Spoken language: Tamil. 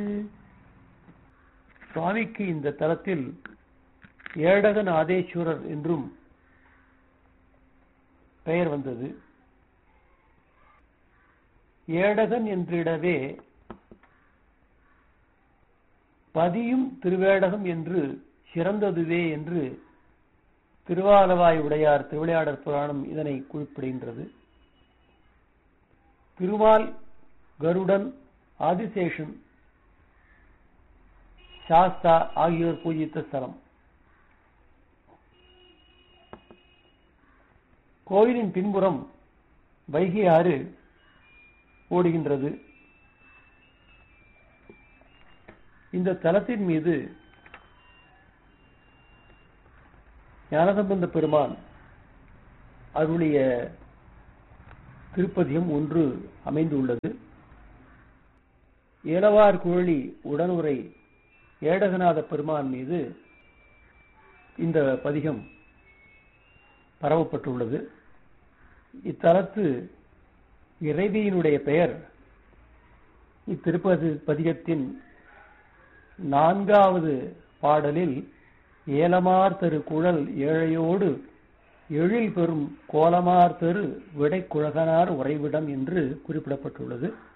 சுவாமிக்கு இந்த தலத்தில் ஏடகநாதேஸ்வரர் என்றும் பெயர் வந்தது ஏடகன் என்றிடவே பதியும் திருவேடகம் என்று சிறந்ததுவே என்று திருவாலவாய் உடையார் திருவிளையாடற் புராணம் இதனை குறிப்பிடுகின்றது திருமால் கருடன் ஆதிசேஷன் சாஸ்தா ஆகியோர் பூஜித்த ஸ்தலம் கோயிலின் பின்புறம் வைகை ஆறு ஓடுகின்றது இந்த தலத்தின் மீது ஞானசம்பந்த பெருமான் அருளிய திருப்பதியம் ஒன்று அமைந்துள்ளது ஏலவார் குழலி உடனுரை ஏடகநாத பெருமான் மீது இந்த பதிகம் பரவப்பட்டுள்ளது இத்தலத்து இறைவியினுடைய பெயர் இத்திருப்பதி பதிகத்தின் நான்காவது பாடலில் ஏலமார் தரு குழல் ஏழையோடு எழில் பெறும் கோலமார் தரு விடைக்குழகனார் உறைவிடம் என்று குறிப்பிடப்பட்டுள்ளது